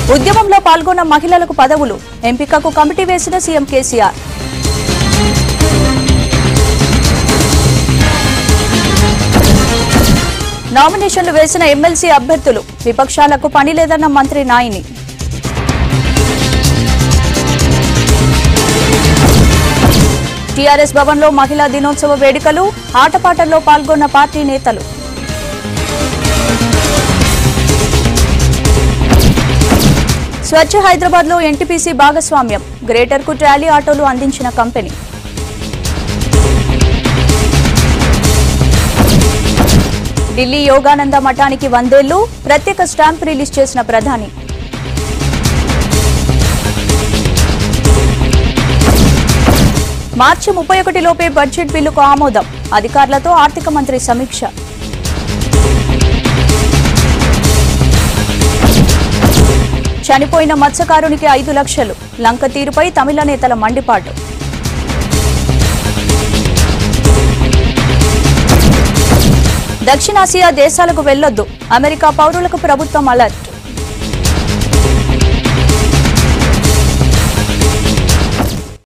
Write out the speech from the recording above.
ఉద్యమంలో పాల్గొన్న మహిళలకు పదవులు ఎంపికకు కమిటీ వేసిన సీఎం కేసీఆర్ నామినేషన్లు వేసిన ఎమ్మెల్సీ అభ్యర్థులు విపక్షాలకు పని లేదన్న మంత్రి నాయిని టీఆర్ఎస్ భవన్లో మహిళా దినోత్సవ వేడుకలు ఆటపాటల్లో పాల్గొన్న పార్టీ నేతలు స్వచ్ఛ హైదరాబాద్ లో ఎన్టీపీసీ భాగస్వామ్యం గ్రేటర్ కు ట్రాలీ ఆటోలు అందించిన కంపెనీ ఢిల్లీ యోగానంద మఠానికి వందేళ్లు ప్రత్యేక స్టాంప్ రిలీజ్ చేసిన ప్రధాని మార్చి ముప్పై ఒకటిలోపే బడ్జెట్ బిల్లుకు ఆమోదం అధికారులతో ఆర్థిక మంత్రి సమీక్ష చనిపోయిన మత్స్యకారునికి ఐదు లక్షలు లంక తీరుపై తమిళ నేతల మండిపాటు దక్షిణాసియా దేశాలకు వెళ్లొద్దు అమెరికా పౌరులకు ప్రభుత్వం అలర్ట్